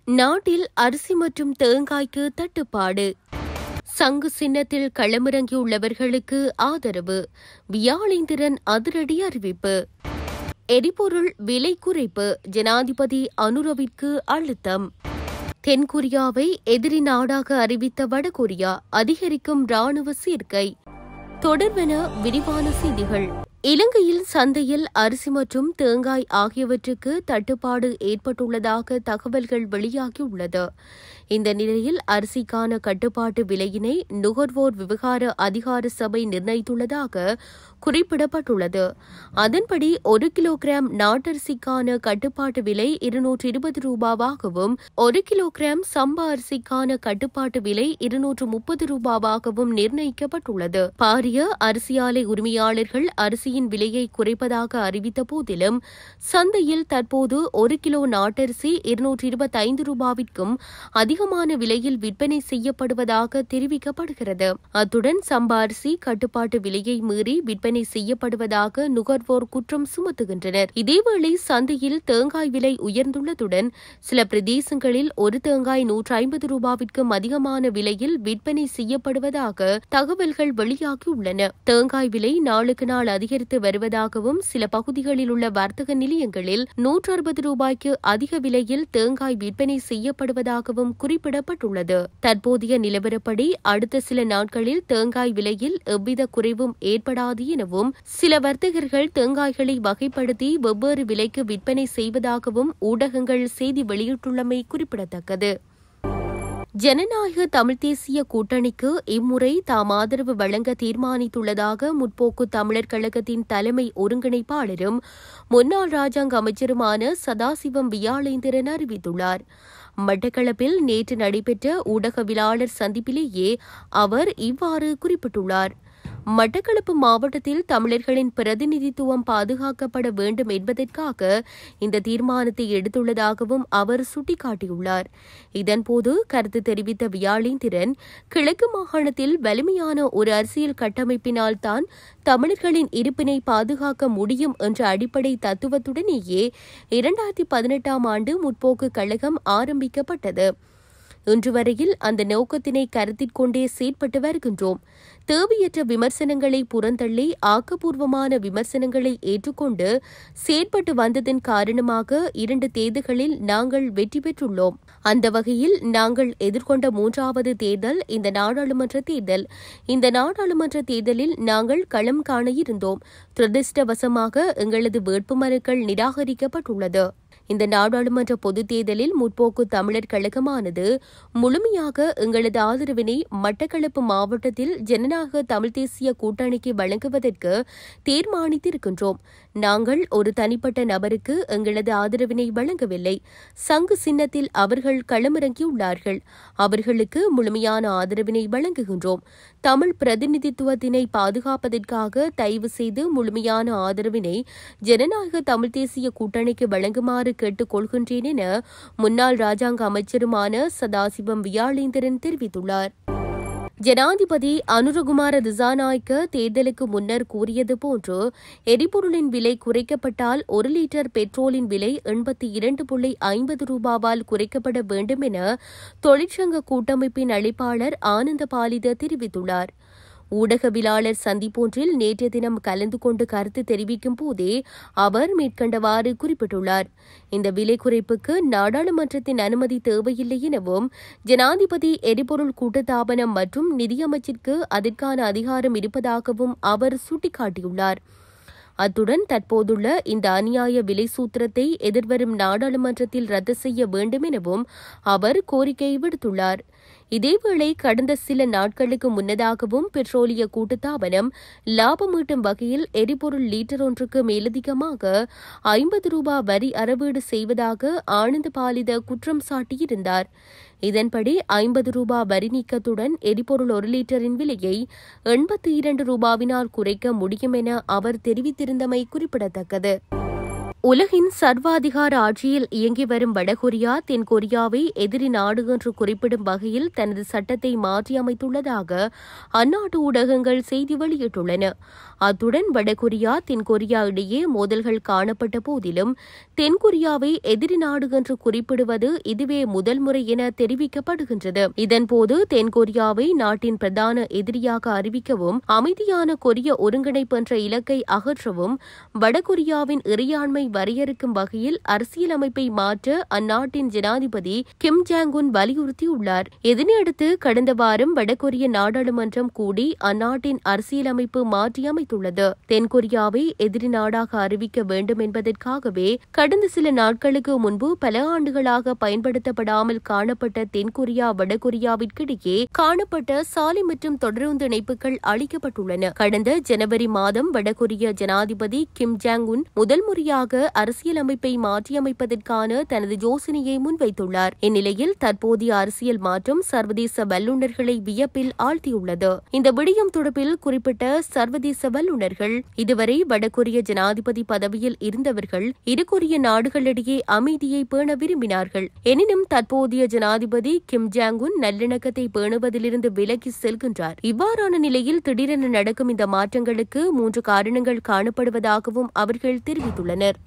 நாட்டில் அரிசி மற்றும் தேங்காய்க்கு தட்டுப்பாடு சங்கு சின்னத்தில் களமிறங்கியுள்ளவர்களுக்கு ஆதரவு வியாழேந்திரன் அதிரடி அறிவிப்பு எரிபொருள் விலை குறைப்பு ஜனாதிபதி அனுரவிற்கு அழுத்தம் தென்கொரியாவை எதிரி நாடாக அறிவித்த வடகொரியா அதிகரிக்கும் ராணுவ சேர்க்கை தொடர்வென விரிவான செய்திகள் இலங்கையில் சந்தையில் அரிசி மற்றும் தேங்காய் ஆகியவற்றுக்கு தட்டுப்பாடு ஏற்பட்டுள்ளதாக தகவல்கள் வெளியாகியுள்ளது இந்த நிலையில் அரிசிக்கான கட்டுப்பாட்டு விலையினை நுகர்வோர் விவகார அதிகார சபை நிர்ணயித்துள்ளதாக குறிப்பிடப்பட்டுள்ளது அதன்படி ஒரு கிலோகிராம் நாட்டரிசிக்கான கட்டுப்பாட்டு விலை இருநூற்று இருபது ரூபாவாகவும் ஒரு கிலோகிராம் சம்பா அரிசிக்கான கட்டுப்பாட்டு விலை இருநூற்று முப்பது ரூபாவாகவும் நிர்ணயிக்கப்பட்டுள்ளது பாரிய அரிசி ஆலை உரிமையாளர்கள் அரிசியின் விலையை குறைப்பதாக அறிவித்த போதிலும் சந்தையில் தற்போது ஒரு கிலோ நாட்டரிசி இருநூற்று இருபத்தைந்து ரூபாவிற்கும் அதிகமான விலையில் விற்பனை செய்யப்படுவதாக தெரிவிக்கப்படுகிறது அத்துடன் சம்பா அரிசி கட்டுப்பாட்டு விலையை மீறி விற்பனை செய்யப்படுவதாக நுகர்வோர் குற்றம் சுமத்துகின்றனர் இதேவேளை சந்தையில் தேங்காய் விலை உயர்ந்துள்ளதுடன் சில பிரதேசங்களில் ஒரு தேங்காய் நூற்று ஐம்பது ரூபாவிற்கும் அதிகமான விலையில் விற்பனை செய்யப்படுவதாக தகவல்கள் வெளியாகியுள்ளன தேங்காய் விலை நாளுக்கு நாள் அதிகரித்து வருவதாகவும் சில பகுதிகளில் உள்ள வர்த்தக நிலையங்களில் நூற்று அறுபது ரூபாய்க்கு அதிக விலையில் தேங்காய் விற்பனை செய்யப்படுவதாகவும் குறிப்பிடப்பட்டுள்ளது தற்போதைய நிலவரப்படி அடுத்த சில நாட்களில் தேங்காய் விலையில் எவ்வித குறைவும் ஏற்படாது எனவும் சில வர்த்தகர்கள் தேங்காய்களை வகைப்படுத்தி வெவ்வேறு விலைக்கு விற்பனை செய்வதாகவும் ஊடகங்கள் செய்தி வெளியிட்டுள்ளமை குறிப்பிடத்தக்கது ஜனநாயக தமிழ் தேசிய கூட்டணிக்கு இம்முறை தாம் ஆதரவு வழங்க தீர்மானித்துள்ளதாக முற்போக்கு தமிழர் கழகத்தின் தலைமை ஒருங்கிணைப்பாளரும் முன்னாள் ராஜாங்க அமைச்சருமான சதாசிவம் வியாளேந்திரன் அறிவித்துள்ளார் மட்டக்களப்பில் நேற்று நடைபெற்ற ஊடகவியலாளர் சந்திப்பிலேயே அவர் இவ்வாறு குறிப்பிட்டுள்ளார் மட்டக்களப்பு மாவட்டத்தில் தமிழர்களின் பிரதிநிதித்துவம் பாதுகாக்கப்பட வேண்டும் என்பதற்காக இந்த தீர்மானத்தை எடுத்துள்ளதாகவும் அவர் சுட்டிக்காட்டியுள்ளார் இதன்போது கருத்து தெரிவித்த வியாழேந்திரன் கிழக்கு மாகாணத்தில் வலிமையான ஒரு அரசியல் கட்டமைப்பினால் தான் தமிழர்களின் இருப்பினை பாதுகாக்க முடியும் என்ற அடிப்படை தத்துவத்துடனேயே இரண்டாயிரத்தி பதினெட்டாம் ஆண்டு முற்போக்கு கழகம் ஆரம்பிக்கப்பட்டது இன்று வரையில் அந்த நோக்கத்தினை கருத்தில் கொண்டே செயற்பட்டு வருகின்றோம் தேவையற்ற விமர்சனங்களை புறந்தள்ளி ஆக்கப்பூர்வமான விமர்சனங்களை ஏற்றுக்கொண்டு செயற்பட்டு வந்ததன் காரணமாக இரண்டு தேர்தல்களில் நாங்கள் வெற்றி பெற்றுள்ளோம் அந்த வகையில் நாங்கள் எதிர்கொண்ட மூன்றாவது தேர்தல் இந்த நாடாளுமன்ற தேர்தல் இந்த நாடாளுமன்ற தேர்தலில் நாங்கள் களம் காண இருந்தோம் துரதிருஷ்டவசமாக எங்களது வேட்புமனுக்கள் நிராகரிக்கப்பட்டுள்ளது இந்த நாடாளுமன்ற பொதுத் தேர்தலில் முற்போக்கு தமிழர் கழகமானது முழுமையாக எங்களது ஆதரவினை மட்டக்களப்பு மாவட்டத்தில் ஜனநாயக தமிழ் தேசிய கூட்டணிக்கு வழங்குவதற்கு தீர்மானித்திருக்கின்றோம் நாங்கள் ஒரு தனிப்பட்ட நபருக்கு எங்களது ஆதரவினை வழங்கவில்லை சங்கு சின்னத்தில் அவர்கள் களமிறங்கியுள்ளார்கள் அவர்களுக்கு முழுமையான ஆதரவினை வழங்குகின்றோம் தமிழ் பிரதிநிதித்துவத்தினை பாதுகாப்பதற்காக தயவு செய்து முழுமையான ஆதரவினை ஜனநாயக தமிழ் தேசிய கூட்டணிக்கு வழங்குமாறு கேட்டுக் கொள்கின்றேன் என முன்னாள் ராஜாங்க அமைச்சருமான சதாசிவம் வியாளேந்திரன் தெரிவித்துள்ளார் ஜனாதிபதி அனுரகுமார திசாநாயக்க தேர்தலுக்கு முன்னர் கூறியது போன்று எரிபொருளின் விலை குறைக்கப்பட்டால் ஒரு லிட்டர் பெட்ரோலின் விலை எண்பத்தி இரண்டு புள்ளி ஐம்பது ரூபாவால் குறைக்கப்பட வேண்டும் என தொழிற்சங்க கூட்டமைப்பின் அழைப்பாளர் ஆனந்த பாலித தெரிவித்துள்ளார் ஊடகவியலாளர் சந்திப்பொன்றில் நேற்றைய தினம் கலந்து கொண்டு கருத்து தெரிவிக்கும் போதே அவர் மேற்கண்டவாறு குறிப்பிட்டுள்ளார் இந்த விலை குறைப்புக்கு நாடாளுமன்றத்தின் அனுமதி தேவையில்லை எனவும் ஜனாதிபதி எரிபொருள் கூட்டுத்தாபனம் மற்றும் நிதியமைச்சிற்கு அதற்கான அதிகாரம் இருப்பதாகவும் அவர் சுட்டிக்காட்டியுள்ளார் அத்துடன் தற்போதுள்ள இந்த அநியாய விலை சூத்திரத்தை எதிர்வரும் நாடாளுமன்றத்தில் ரத்து செய்ய வேண்டும் எனவும் அவர் கோரிக்கை விடுத்துள்ளார் இதேவேளை கடந்த சில நாட்களுக்கு முன்னதாகவும் பெட்ரோலிய கூட்டுத்தாபனம் லாபம் ஈட்டும் வகையில் எரிபொருள் லீட்டர் ஒன்றுக்கு மேலதிகமாக ஐம்பது ரூபாய் வரி அறவீடு செய்வதாக ஆனந்த பாலித குற்றம் சாட்டியிருந்தார் இதன்படி ஐம்பது ரூபாய் வரி நீக்கத்துடன் எரிபொருள் ஒரு லிட்டரின் விலையை எண்பத்தி இரண்டு ரூபாவினால் குறைக்க முடியும் என அவர் தெரிவித்திருந்தமை குறிப்பிடத்தக்கது உலகின் சர்வாதிகார ஆட்சியில் இயங்கி வரும் வடகொரியா தென்கொரியாவை எதிரி நாடு என்று குறிப்பிடும் வகையில் தனது சட்டத்தை மாற்றியமைத்துள்ளதாக அந்நாட்டு ஊடகங்கள் செய்தி வெளியிட்டுள்ளன அத்துடன் வடகொரியா தென்கொரியா இடையே மோதல்கள் காணப்பட்ட போதிலும் தென்கொரியாவை எதிரி நாடு என்று குறிப்பிடுவது இதுவே முதல் முறை என தெரிவிக்கப்படுகின்றது இதன்போது தென்கொரியாவை நாட்டின் பிரதான எதிரியாக அறிவிக்கவும் அமைதியான கொரிய ஒருங்கிணைப்பு என்ற இலக்கை அகற்றவும் வடகொரியாவின் இறையாண்மை வரையறுக்கும் வகையில் அரசியலமைப்பை மாற்ற அந்நாட்டின் ஜனாதிபதி கிம் ஜாங் உன் வலியுறுத்தியுள்ளார் இதனையடுத்து கடந்த வாரம் வடகொரிய நாடாளுமன்றம் கூடி அந்நாட்டின் அரசியலமைப்பு மாற்றியமைத்துள்ளது தென்கொரியாவை எதிரி நாடாக அறிவிக்க வேண்டும் என்பதற்காகவே கடந்த சில நாட்களுக்கு முன்பு பல ஆண்டுகளாக பயன்படுத்தப்படாமல் காணப்பட்ட தென்கொரியா வடகொரியாவிற்கிடையே காணப்பட்ட சாலை மற்றும் தொடருந்து இணைப்புகள் அளிக்கப்பட்டுள்ளன கடந்த ஜனவரி மாதம் வடகொரிய ஜனாதிபதி கிம் ஜாங் உன் முதல் முறையாக அரசியலமைப்பை மாற்றியமைப்பதற்கான தனது யோசனையை முன்வைத்துள்ளார் இந்நிலையில் தற்போதைய அரசியல் மாற்றம் சர்வதேச வல்லுநர்களை வியப்பில் ஆழ்த்தியுள்ளது இந்த விடயம் தொடர்பில் குறிப்பிட்ட சர்வதேச வல்லுநர்கள் இதுவரை வடகொரிய ஜனாதிபதி பதவியில் இருந்தவர்கள் இரு கொரிய நாடுகளிடையே அமைதியை பேண விரும்பினார்கள் எனினும் தற்போதைய ஜனாதிபதி கிம் ஜாங் உன் நல்லிணக்கத்தை பேணுவதிலிருந்து விலகி செல்கின்றார் இவ்வாறான நிலையில் திடீரென நடக்கும் இந்த மாற்றங்களுக்கு மூன்று காரணங்கள் காணப்படுவதாகவும் அவர்கள் தெரிவித்துள்ளனர்